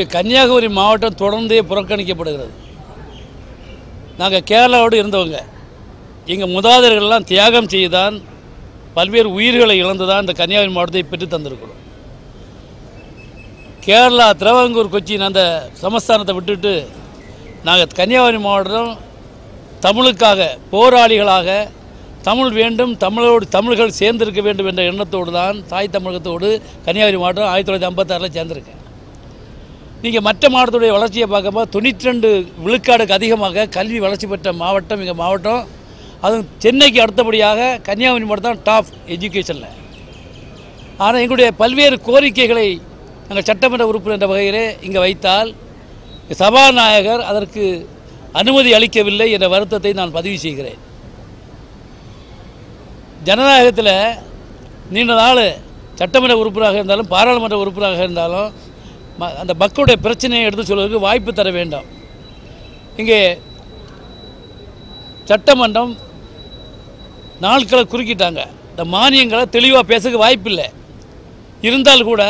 எங்களுடைய கன்னியாகுமரி மாவட்டம் தொடர்ந்தே புறக்கணிக்கப்படுகிறது நாங்கள் கேரளாவோடு இருந்தவங்க எங்கள் முதாதையர்கள்லாம் தியாகம் செய்து தான் பல்வேறு உயிர்களை இழந்து தான் இந்த கன்னியாகுமரி மாவட்டத்தை பெற்று தந்திருக்கிறோம் கேரளா திருவாங்கூர் கொச்சின் அந்த சமஸ்தானத்தை விட்டுட்டு நாங்கள் கன்னியாகுமரி மாவட்டம் தமிழுக்காக போராளிகளாக தமிழ் வேண்டும் தமிழோடு தமிழர்கள் சேர்ந்திருக்க வேண்டும் என்ற எண்ணத்தோடு தான் தாய் தமிழகத்தோடு கன்னியாகுமரி மாவட்டம் ஆயிரத்தி தொள்ளாயிரத்தி ஐம்பத்தாறில் சேர்ந்திருக்கேன் நீங்கள் மற்ற மாவட்டத்துடைய வளர்ச்சியை பார்க்கும்போது தொண்ணூற்றி ரெண்டு விழுக்காடுக்கு அதிகமாக கல்வி வளர்ச்சி பெற்ற மாவட்டம் எங்கள் மாவட்டம் அதுவும் சென்னைக்கு அடுத்தபடியாக கன்னியாகுமரி மாவட்டம் தான் டாப் எஜுகேஷனில் ஆனால் எங்களுடைய பல்வேறு கோரிக்கைகளை நாங்கள் சட்டமன்ற உறுப்பினர் என்ற வகையிலே இங்கே வைத்தால் சபாநாயகர் அதற்கு அனுமதி அளிக்கவில்லை என்ற வருத்தத்தை நான் பதிவு செய்கிறேன் ஜனநாயகத்தில் நீண்ட நாள் சட்டமன்ற உறுப்பினராக இருந்தாலும் பாராளுமன்ற உறுப்பினராக இருந்தாலும் ம- அந்த மக்களுடைய பிரச்சனையை எடுத்து சொல்வதற்கு வாய்ப்பு தர வேண்டும் இங்கே சட்டமன்றம் நாட்களை குறுக்கிட்டாங்க இந்த மானியங்களை தெளிவாக பேசுறதுக்கு வாய்ப்பில்லை இருந்தால் கூட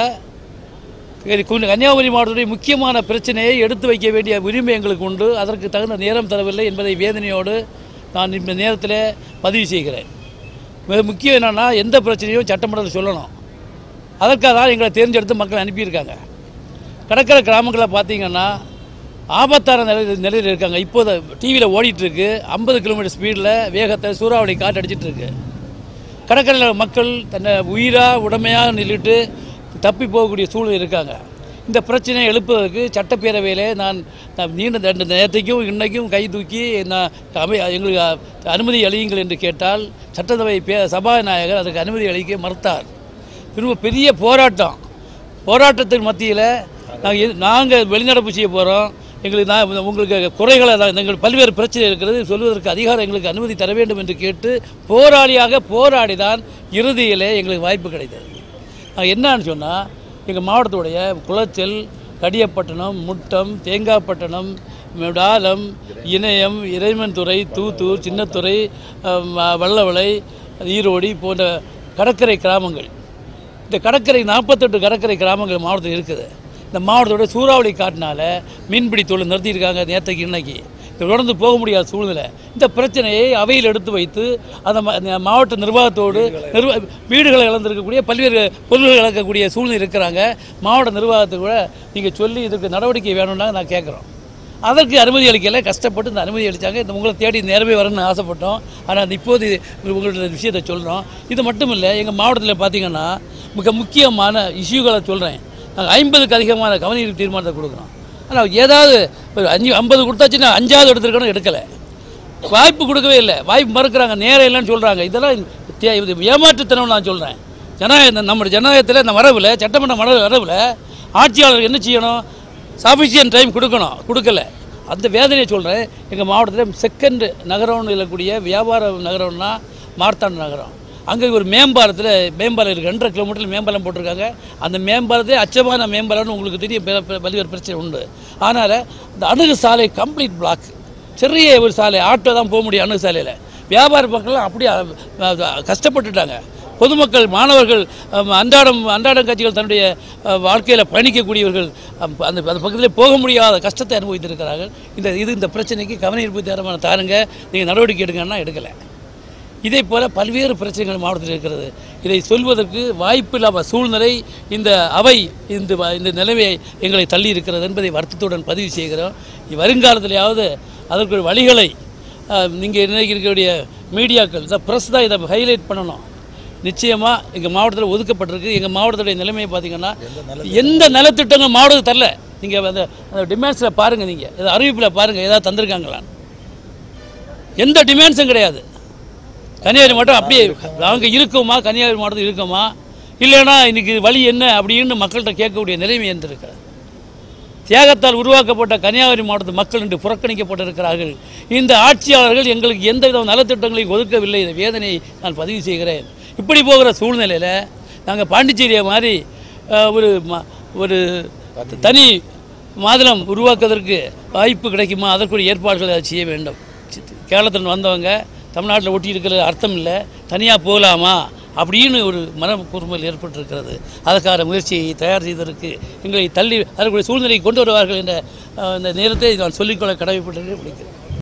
இது கு- கன்னியாகுமரி மாவட்டத்துடைய முக்கியமான பிரச்சனையை எடுத்து வைக்க வேண்டிய உரிமை எங்களுக்கு உண்டு அதற்கு தகுந்த நேரம் தரவில்லை என்பதை வேதனையோடு நான் இந்த நேரத்தில் பதிவு செய்கிறேன் மிக முக்கியம் என்னென்னா எந்த பிரச்சனையும் சட்டமன்றத்தில் சொல்லணும் அதற்காக தான் எங்களை தேர்ந்தெடுத்து மக்கள் அனுப்பியிருக்காங்க கடற்கரை கிராமங்களில் பார்த்தீங்கன்னா ஆபத்தான நிலை நிலையில் இருக்காங்க இப்போது டிவியில் ஓடிட்டுருக்கு ஐம்பது கிலோமீட்டர் ஸ்பீடில் வேகத்தை சூறாவளி காற்று அடிச்சிட்டு இருக்கு கடற்கரையில் மக்கள் தன்னை உயிராக உடமையாக நின்றுட்டு தப்பி போகக்கூடிய சூழல் இருக்காங்க இந்த பிரச்சனையை எழுப்புவதற்கு சட்டப்பேரவையில் நான் நான் நீண்ட ரெண்டு நேரத்தைக்கும் இன்னைக்கும் கை தூக்கி நான் அமை எங்களுக்கு அ- அனுமதி அளியுங்கள் என்று கேட்டால் சட்டசபை பே சபாநாயகர் அதுக்கு அனுமதி அளிக்க மறுத்தார் திரும்ப பெரிய போராட்டம் போராட்டத்தின் மத்தியில் நாங்கள் நாங்கள் வெளிநடப்பு செய்ய போகிறோம் எங்களுக்கு நான் உங்களுக்கு குறைகளை தான் எங்கள் பல்வேறு பிரச்சனை இருக்கிறது சொல்வதற்கு அதிகாரம் எங்களுக்கு அனுமதி தர வேண்டும் என்று கேட்டு போராளியாக போராடி தான் இறுதியிலே எங்களுக்கு வாய்ப்பு கிடைத்தது நாங்கள் என்னன்னு சொன்னால் எங்கள் மாவட்டத்துடைய குளச்சல் கடியப்பட்டணம் முட்டம் தேங்காய்பட்டணம் டாலம் இணையம் இறைமன்துறை தூத்தூர் சின்னத்துறை அம், வல்லவளை ஈரோடி போன்ற கடற்கரை கிராமங்கள் இந்த கடற்கரை நாற்பத்தெட்டு கடற்கரை கிராமங்கள் மாவட்டத்தில் இருக்குது இந்த மாவட்டத்தோட சூறாவளி காட்டினால மீன்பிடி தொழில் நிறுத்தியிருக்காங்க நேற்றுக்கு இன்னைக்கு இது தொடர்ந்து போக முடியாத சூழ்நிலை இந்த பிரச்சனையை அவையில் எடுத்து வைத்து அந்த ம- அந்த மாவட்ட நிர்வாகத்தோடு நிர்வ வீடுகளை இழந்திருக்கக்கூடிய பல்வேறு பொருள்கள் இழக்கக்கூடிய சூழ்நிலை இருக்கிறாங்க மாவட்ட நிர்வாகத்துக்கு கூட நீங்கள் சொல்லி இதுக்கு நடவடிக்கை வேணும்னா நான் கேட்குறோம் அதற்கு அனுமதி அளிக்கல கஷ்டப்பட்டு இந்த அனுமதி அளித்தாங்க இந்த உங்களை தேடி நேரவே வரணும்னு ஆசைப்பட்டோம் ஆனால் அந்த இப்போது உங்கள்ட்ட விஷயத்தை சொல்கிறோம் இது மட்டும் இல்லை எங்கள் மாவட்டத்தில் பார்த்தீங்கன்னா மிக முக்கியமான இஷ்யூகளை சொல்கிறேன் நாங்கள் ஐம்பதுக்கு அதிகமான கவனீர்ப்பு தீர்மானத்தை கொடுக்குறோம் ஆனால் ஏதாவது ஒரு அஞ்சு ஐம்பது கொடுத்தாச்சுன்னா அஞ்சாவது எடுத்துருக்கணும் எடுக்கலை வாய்ப்பு கொடுக்கவே இல்லை வாய்ப்பு மறுக்கிறாங்க நேரம் இல்லைன்னு சொல்கிறாங்க இதெல்லாம் தே- இது ஏமாற்றுத்தனம் நான் சொல்கிறேன் ஜனநாயகம் நம்ம ஜனநாயகத்தில் இந்த வரவில் சட்டமன்ற மர வரவில் ஆட்சியாளர் என்ன செய்யணும் சஃபிஷியன்ட் டைம் கொடுக்கணும் கொடுக்கல அந்த வேதனையை சொல்கிறேன் எங்கள் மாவட்டத்தில் செகண்ட் நகரம்னு சொல்லக்கூடிய வியாபார நகரம்னா மார்த்தாண்ட நகரம் அங்கே ஒரு மேம்பாலத்தில் மேம்பாலம் இருக்குது ரெண்டரை கிலோமீட்டரில் மேம்பாலம் போட்டிருக்காங்க அந்த மேம்பாலத்தே அச்சமான மேம்பாலம்னு உங்களுக்கு தெரியும் பல- பல- பல்வேறு பிரச்சனை உண்டு ஆனால் இந்த அணுகு சாலை கம்ப்ளீட் பிளாக் சிறிய ஒரு சாலை ஆட்டோ தான் போக முடியும் அணுகு சாலையில் வியாபார மக்கள்லாம் அப்படியே அஹ், அஹ், கஷ்டப்பட்டுட்டாங்க பொதுமக்கள் மாணவர்கள் அஹ், அன்றாடம் அன்றாடம் கட்சிகள் தன்னுடைய வாழ்க்கையில் பயணிக்கக்கூடியவர்கள் அஹ், அந்த அந்த பக்கத்தில் போக முடியாத கஷ்டத்தை அனுபவித்திருக்கிறார்கள் இந்த இது இந்த பிரச்சனைக்கு கவன ஈர்ப்பு தேரமான தாருங்க நீங்கள் நடவடிக்கை எடுங்கன்னா எடுக்கலை இதே போல் பல்வேறு பிரச்சனைகள் மாவட்டத்தில் இருக்கிறது இதை சொல்வதற்கு வாய்ப்பு இல்லாமல் சூழ்நிலை இந்த அவை இந்த வ- இந்த நிலைமையை எங்களை தள்ளி இருக்கிறது என்பதை வருத்தத்துடன் பதிவு செய்கிறோம் இ- வருங்காலத்திலேயாவது அதற்கு ஒரு வழிகளை நீங்கள் இன்னைக்கு இருக்கக்கூடிய மீடியாக்கள் இந்த ப்ரெஸ் தான் இதை ஹைலைட் பண்ணணும் நிச்சயமாக எங்கள் மாவட்டத்தில் ஒதுக்கப்பட்டிருக்கு எங்கள் மாவட்டத்துடைய நிலைமையை பார்த்தீங்கன்னா எந்த நலத்திட்டங்கள் மாவட்டத்துக்கு தரல நீங்கள் அந்த அந்த டிமாண்ட்ஸில் பாருங்கள் நீங்கள் ஏதாவது அறிவிப்பில் பாருங்கள் ஏதாவது தந்திருக்காங்களான்னு எந்த டிமாண்ட்ஸும் கிடையாது கன்னியாகுமரி மாவட்டம் அப்படியே நாங்கள் இருக்கோமா கன்னியாகுமரி மாவட்டத்தில் இருக்கோமா இல்லைன்னா இன்னைக்கு வழி என்ன அப்படின்னு மக்கள்கிட்ட கேட்கக்கூடிய நிலைமை இருந்திருக்கிறது தியாகத்தால் உருவாக்கப்பட்ட கன்னியாகுமரி மாவட்டத்து மக்கள் இன்று புறக்கணிக்கப்பட்டிருக்கிறார்கள் இந்த ஆட்சியாளர்கள் எங்களுக்கு எந்த வித நலத்திட்டங்களையும் ஒதுக்கவில்லை இந்த வேதனையை நான் பதிவு செய்கிறேன் இப்படி போகிற சூழ்நிலையில் நாங்கள் பாண்டிச்சேரியை மாதிரி அஹ், ஒரு ம- ஒரு தனி மாநிலம் உருவாக்குவதற்கு வாய்ப்பு கிடைக்குமா அதற்குரிய ஏற்பாடுகளை அதை செய்ய வேண்டும் கேரளத்தில் வந்தவங்க தமிழ்நாட்டில் ஒட்டி இருக்கிறது அர்த்தம் இல்லை தனியாக போகலாமா அப்படின்னு ஒரு மன கூர்மல் ஏற்பட்டிருக்கிறது அதற்கான முயற்சியை தயார் செய்வதற்கு எங்களை தள்ளி அதற்குரிய சூழ்நிலையை கொண்டு வருவார்கள் என்ற அஹ், இந்த நேரத்தை நான் சொல்லிக்கொள்ள கடமைப்பட்டதே பிடிக்கிறேன்